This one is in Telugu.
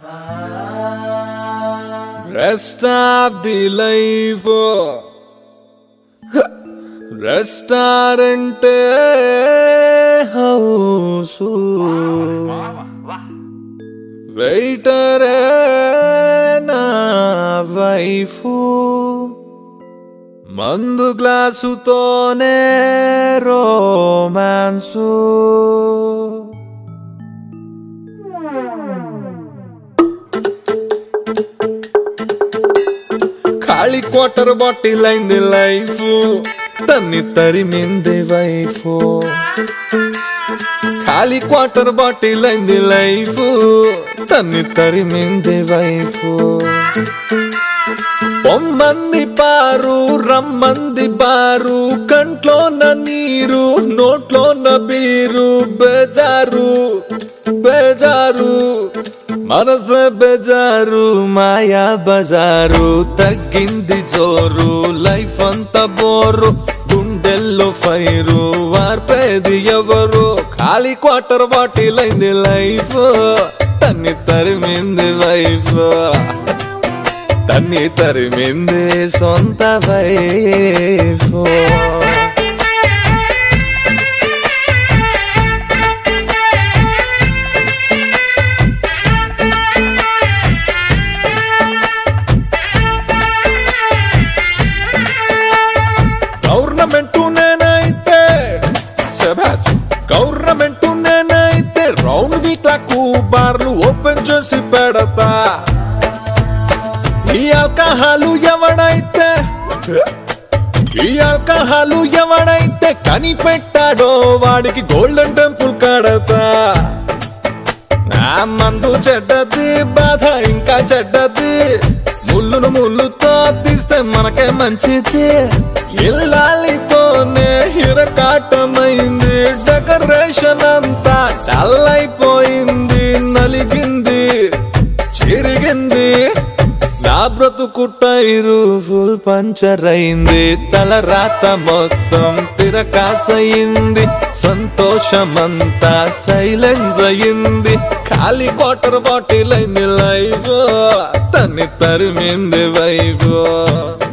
Rest of the life restaurant house వెయిటరే నా వైఫ్ మందు గ్లాసుతోనే రోమాన్సు ఖాళీ క్వార్టర్ బాటిల్ అయింది లైఫ్ తన్ని తరిమింది వైఫ్ ఖాళీ క్వార్టర్ బాటిల్ అయింది లైఫ్ తన్ని తరిమింది వైఫ్ పొమ్మంది పారు రమ్మంది బారు కంట్లోన నీరు నోట్లోన బీరు బేజారు బేజారు మనసే బేజారు మాయా బజారు తగ్గింది జోరు లైఫ్ అంతా బోరు గుండెల్లో ఫైరు వార్పేది ఎవరు ఖాళీ క్వార్టర్ బాటిల్ అయింది లైఫ్ తన్ని తరిమింది వైఫ్ తన్ని తరిమింది సొంత వైఫ్ గవర్నమెంట్ నేనైతే శభాష్ గవర్నమెంట్ నేనైతే రౌండ్ ది క్లాక్ బార్లు ఓపెన్ చేసి పెడతా ఈ ఆల్కహాలు ఎవడైతే ఈ ఆల్కహాలు ఎవడైతే కనిపెట్టాడో వాడికి గోల్డెన్ టెంపుల్ కడతా నా మందు చెడ్డది బాధ ఇంకా చెడ్డది ముళ్ళును ముళ్ళుతో తీస్తే మనకే మంచిది ఇల్లాలితోనే హిరకాటమైంది డెకరేషన్ అంతా డల్ అయిపోయింది నలిగింది చిరిగింది నా బ్రతుకు టైరు ఫుల్ పంచర్ అయింది తల రాత మొత్తం తిరకాసయింది సంతోషమంతా సైలెన్స్ అయింది ఖాళీ క్వార్టర్ బాటిల్ అయింది లైఫ్ తన్ని తరిమింది వైఫ్